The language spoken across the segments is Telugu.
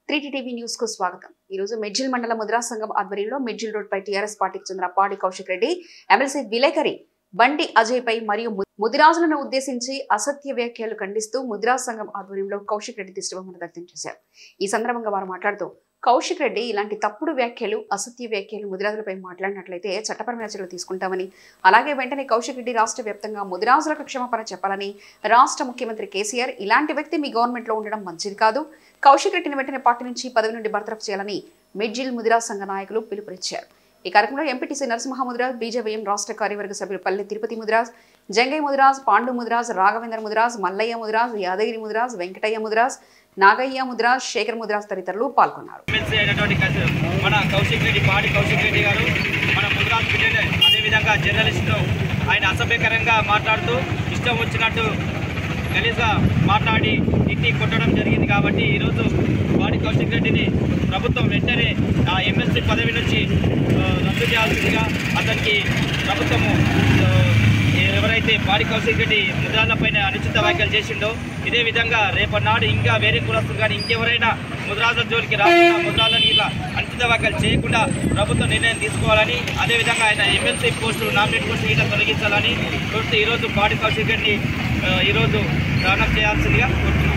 త్రీటీ టీవీ న్యూస్ కు స్వాగతం ఈ రోజు మెడ్జిల్ మండల ముద్రా సంఘం ఆధ్వర్యంలో మెడ్జిల్ రోడ్ పై టీఆర్ఎస్ పార్టీకి చెందిన పాడి కౌశిక్ రెడ్డి ఎమ్మెల్సీ విలేకరి బండి అజయ్ పై మరియు ము- ముదిరాజులను ఉద్దేశించి అసత్య వ్యాఖ్యలు ఖండిస్తూ ముద్రా సంఘం ఆధ్వర్యంలో కౌశిక్ రెడ్డి దిష్టబొమ్మను దగ్ధం చేశారు ఈ సందర్భంగా వారు మాట్లాడుతూ కౌశిక్ రెడ్డి ఇలాంటి తప్పుడు వ్యాఖ్యలు అసత్య వ్యాఖ్యలు ముదిరాజులపై మాట్లాడినట్లయితే చట్టపరమైన చర్యలు తీసుకుంటామని అలాగే వెంటనే కౌశిక్ రెడ్డి రాష్ట్ర వ్యాప్తంగా ముదిరాజులకు క్షమాపణ చెప్పాలని రాష్ట్ర ముఖ్యమంత్రి కేసీఆర్ ఇలాంటి వ్యక్తి మీ గవర్నమెంట్ లో ఉండడం మంచిది కాదు కౌశిక్ రెడ్డిని వెంటనే పార్టీ నుంచి పదవి నుండి బర్తరఫ్ చేయాలని మిడ్జిల్ ముదిరాజ్ సంఘ నాయకులు పిలుపునిచ్చారు ఈ కార్యక్రమంలో ఎంపీటీసీ నరసింహ ముదిరాజ్ బీజేవైఎం రాష్ట్ర కార్యవర్గ సభ్యులు పల్లె తిరుపతి ముదిరాజ్ జంగయ్య ముదిరాజ్ పాండు ముదిరాజ్ రాఘవేంద్ర ముదిరాజ్ మల్లయ్య ముదిరాజ్ యాదగిరి ముదిరాజ్ వెంకటయ్య ముదిరాజ్ నాగయ్య ముదిరాజ్ శేఖర్ ముదిరాజ్ తదితరులు పాల్గొన్నారు ఎమ్మెల్సీ అయినటువంటి కౌశ- మన కౌశిక్ రెడ్డి పాడి కౌశిక్ రెడ్డి గారు మన ముద్రాజ్ బిడ్డ అదేవిధంగా జర్నలిస్టులు ఆయన అసభ్యకరంగా మాట్లాడుతూ ఇష్టం వచ్చినట్టు గలీజ్గా మాట్లాడి ఇంటి కొట్టడం జరిగింది కాబట్టి ఈరోజు పాడి కౌశిక్ రెడ్డిని ప్రభుత్వం వెంటనే ఆ ఎమ్మెల్సీ పదవి నుంచి ఆ, రద్దు చేయాల్సిందిగా అతనికి ప్రభుత్వము ఆ, ఎవరైతే పాడి కౌశిక్ రెడ్డి ముద్రాలపైన అనుచిత వ్యాఖ్యలు చేసిండో ఇదే విధంగా రేపటి నాడు ఇంకా వేరే కులస్తులు కానీ ఇంకెవరైనా ముద్రాల జోలికి రాకుండా ముద్రాలని ఇలా అనుచిత వ్యాఖ్యలు చేయకుండా ప్రభుత్వం నిర్ణయం తీసుకోవాలని అదేవిధంగా ఆయన ఎమ్మెల్సీ పోస్టు నామినేట్ పోస్టు ఇలా తొలగించాలని కోరుతూ ఈరోజు పాడి కౌశిక్ రెడ్డిని ఆ, ఈరోజు దానం చేయాల్సిందిగా కోరుతున్నాం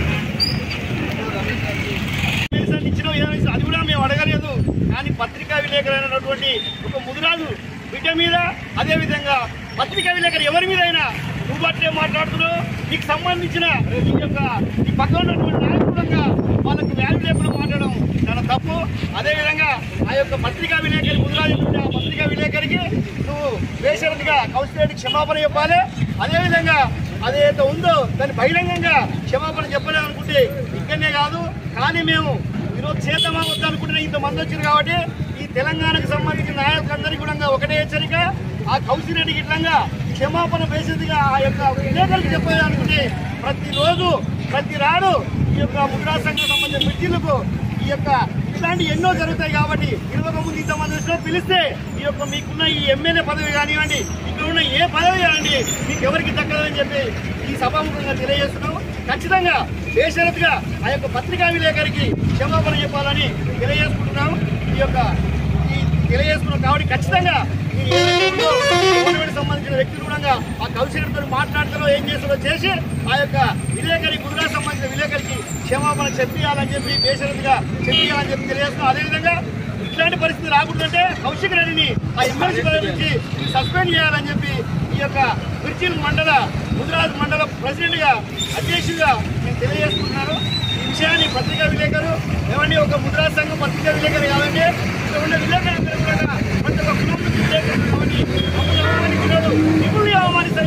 మెడిసిన్ ఇచ్చినాం ఏమైనా ఇచ్చినాం, అది కూడా మేము అడగలేదు కానీ పత్రికా విలేకరైనటువంటి ఒక ముదిరాజు బిడ్డ మీద అదే విధంగా పత్రికా విలేకరు ఎవరి మీద అయినా నువ్వు అట్లే మాట్లాడుతున్నావు నీకు సంబంధించిన ఈ యొక్క ఈ పక్కన ఉన్నటువంటి నాయకులంగా వాళ్ళకి వాల్యూ లేకుండా మాట్లాడడం చాలా తప్పు అదే విధంగా ఆ యొక్క పత్రికా విలేకరి ముదిరాజు బిడ్డ ఆ పత్రికా విలేకరికి నువ్వు బేషరతుగా కౌన్సిలేట్కి క్షమాపణ చెప్పాలి అదేవిధంగా అదేదో ఉందో దాన్ని బహిరంగంగా క్షమాపణ చెప్పలేమనుకుంటే ఇక్కడనే కాదు కానీ మేము ఈరోజు చేద్దామా వద్దనుకుంటే ఇంతమంది వచ్చారు కాబట్టి ఈ తెలంగాణకు సంబంధించిన నాయకులందరికీ కూడా ఒకటే హెచ్చరిక ఆ కౌశిరెడ్డికి ఇట్లంగా క్షమాపణ బేసిదిగా ఆ యొక్క విలేకరులకు చెప్పాలనుకుంటే ప్రతిరోజు ప్రతి రాడు ఈ యొక్క ముద్రా సంఘం సంబంధించిన మిర్చీలకు ఈ యొక్క ఇట్లాంటి ఎన్నో జరుగుతాయి కాబట్టి ఇరవై ముందు ఇంతమంది వచ్చినా పిలిస్తే ఈ యొక్క మీకున్న ఈ ఎమ్మెల్యే పదవి కానివ్వండి ఇక్కడ ఉన్న ఏ పదవి కానివ్వండి మీకు ఎవరికి దక్కదని చెప్పి ఈ సభాముఖంగా తెలియజేస్తున్నాం ఖచ్చితంగా బేషరతుగా ఆ యొక్క పత్రికా విలేకరికి క్షమాపణ చెప్పాలని తెలియజేసుకుంటున్నాం ఈ యొక్క ఈ తెలియజేసుకున్నాం కాబట్టి ఖచ్చితంగా ఈ ఏదైతే ఉందో గవర్నమెంట్ సంబంధించిన వ్యక్తులు కూడా ఆ కౌన్సిలర్తో మాట్లాడతారో ఏం చేస్తారో చేసి ఆ యొక్క విలేకరి గుజరా సంబంధించిన విలేకరికి క్షమాపణ చెప్పియాలని చెప్పి బేషరతుగా చెప్పియాలని చెప్పి తెలియజేస్తున్నాం అదేవిధంగా ఇట్లాంటి పరిస్థితి రాకూడదంటే కౌశిక్ రెడ్డిని ఆ ఎమ్మెల్సీ పదవి నుంచి సస్పెండ్ చేయాలని చెప్పి ఈ యొక్క మిర్చిల్ మండల గుజరాత్ మండల ప్రెసిడెంట్ గా అధ్యక్షుడిగా నేను తెలియజేసుకుంటున్నాను ఈ విషయాన్ని పత్రికా విలేకరు ఏమండి ఒక ముద్రా సంఘం పత్రికా విలేకరు కాదండి ఇక్కడ ఉన్న విలేకరులందరూ కూడా ప్రతి ఒక్క కులం నుంచి విలేకరులు కాబట్టి మమ్మల్ని అవమానించినాడు మిమ్మల్ని అవమానిస్తారు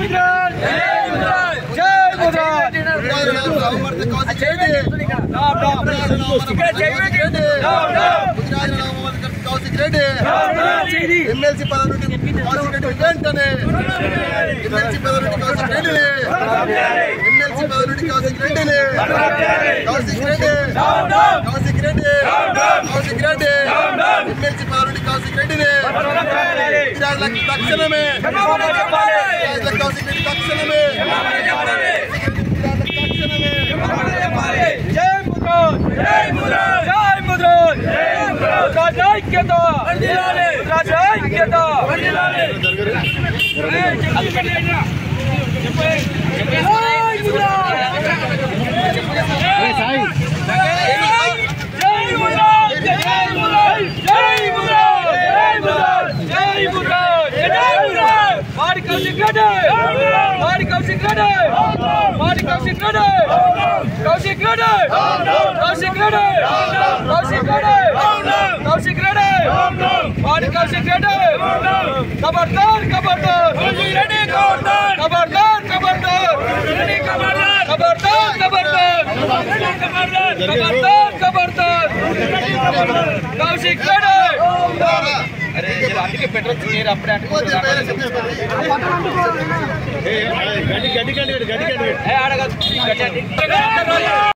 ఎమ్మెల్సీ పదవి నుండి కౌశిక్ రెడ్డి వెంటనే ఎమ్మెల్సీ పదవి నుండి కౌశిక్ రెడ్డిని ఎమ్మెల్సీ పదవి నుండి కౌశిక్ రెడ్డిని కౌశిక్ రెడ్డి కౌశిక్ రెడ్డి కౌశిక్ రెడ్డి ఎమ్మెల్సీ పదవి నుండి కౌశిక్ రెడ్డిని విరాజులకు తక్షణమే విరాజులకు కౌశిక్ రెడ్డి తక్షణమే విరాజులకు తక్షణమే జై ముద్రాజ్ జై ముద్రాజ్ జై ముద్రాజ్ ముద్రాజ్ ఐక్యత ముద్రాజ్ ఐక్యత జై ముద్రాజ్ జై ముద్రాజ్ జై ముద్రాజ్ జై ముద్రాజ్ జై ముద్రాజ్ జై ముద్రాజ్ వాడి కౌశిక్ రెడ్డి వాడి కౌశిక్ రెడ్డి వాడి కౌశిక్ రెడ్డి కౌశిక్ రెడ్డి కౌశిక్ రెడ్డి కౌశిక్ రెడ్డి కౌశిక్ రెడ్డి వాడి కౌశిక్ రెడ్డి ఖబర్దార్ ఖబర్దార్ రెడ్డి ఖబర్దార్ ఖబర్దార్ ఖబర్దార్ రెడ్డి ఖబర్దార్ ఖబర్దార్ ఖబర్దార్ ఖబర్దార్ ఖబర్దార్ కౌశిక్ రెడ్డి అరే జర అందుకే పెట్రోల్ తీయరు అప్పుడే పోతే వేరే చెప్తాను. అంటే ఆడగా